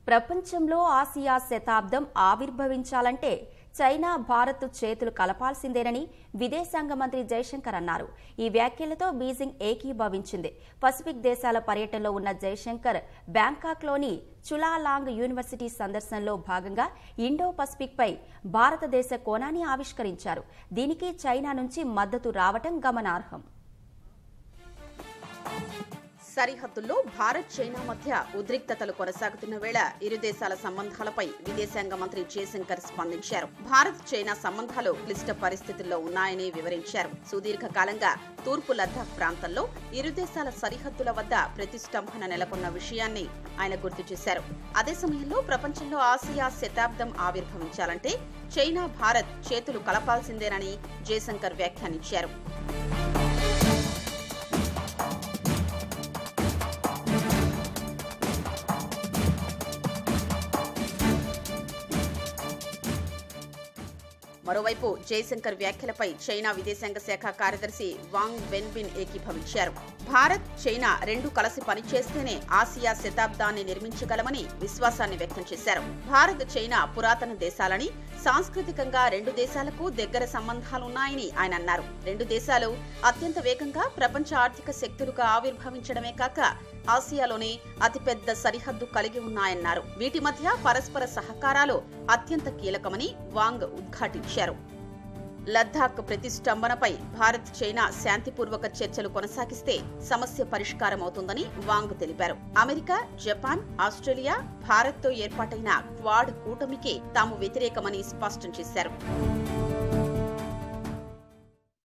ప్రపంచంలో ఆసియా శతాబ్దం ఆవిర్భవించాలంటే చైనా భారత్ చేతులు కలపాల్సిందేనని విదేశాంగ మంత్రి జైశంకర్ అన్నారు ఈ వ్యాఖ్యలతో బీజింగ్ ఏకీభవించింది పసిఫిక్ దేశాల పర్యటనలో ఉన్న జైశంకర్ బ్యాంకాక్లోని చులాలాంగ్ యూనివర్సిటీ సందర్శనలో భాగంగా ఇండో పసిఫిక్ పై భారతదేశ కోణాన్ని ఆవిష్కరించారు దీనికి చైనా నుంచి మద్దతు రావటం గమనార్హం సరిహద్దుల్లో భారత్ చైనా మధ్య ఉద్రిక్తతలు కొనసాగుతున్న వేళ ఇరు దేశాల సంబంధాలపై విదేశాంగ మంత్రి జయశంకర్ స్పందించారు భారత్ చైనా సంబంధాలు క్లిష్ట పరిస్థితుల్లో ఉన్నాయని వివరించారు సుదీర్ఘ కాలంగా తూర్పు లద్దాఖ్ ప్రాంతంలో ఇరు దేశాల సరిహద్దుల వద్ద ప్రతిష్టంభన నెలకొన్న విషయాన్ని ఆయన గుర్తు చేశారు అదే సమయంలో ప్రపంచంలో ఆసియా శతాబ్దం ఆవిర్భవించాలంటే చైనా భారత్ చేతులు కలపాల్సిందేనని జయశంకర్ వ్యాఖ్యానించారు మరోవైపు జయశంకర్ వ్యాఖ్యలపై చైనా విదేశాంగ శాఖ కార్యదర్శి వాంగ్ వెన్బిన్ ఏకీభవించారు భారత్ చైనా రెండు కలిసి పనిచేస్తేనే ఆసియా శతాబ్దాన్ని నిర్మించగలమని విశ్వాసాన్ని వ్యక్తం చేశారు భారత్ చైనా పురాతన దేశాలని సాంస్కృతికంగా రెండు దేశాలకు దగ్గర సంబంధాలున్నాయని ఆయన అన్నారు రెండు దేశాలు అత్యంత వేగంగా ప్రపంచ ఆర్థిక శక్తులుగా ఆవిర్భవించడమే కాక ఆసియాలోనే అతిపెద్ద సరిహద్దు కలిగి ఉన్నాయన్నారు వీటి మధ్య పరస్పర సహకారాలు అత్యంత కీలకమని వాంగ్ ఉద్ఘాటించారు లద్దాఖ్ ప్రతిష్టంభనపై భారత్ చైనా శాంతిపూర్వక చర్చలు కొనసాగిస్తే సమస్య పరిష్కారం అవుతుందని వాంగ్ తెలిపారు అమెరికా జపాన్ ఆస్ట్రేలియా భారత్తో ఏర్పాటైన క్వాడ్ కూటమికి తాము వ్యతిరేకమని స్పష్టం చేశారు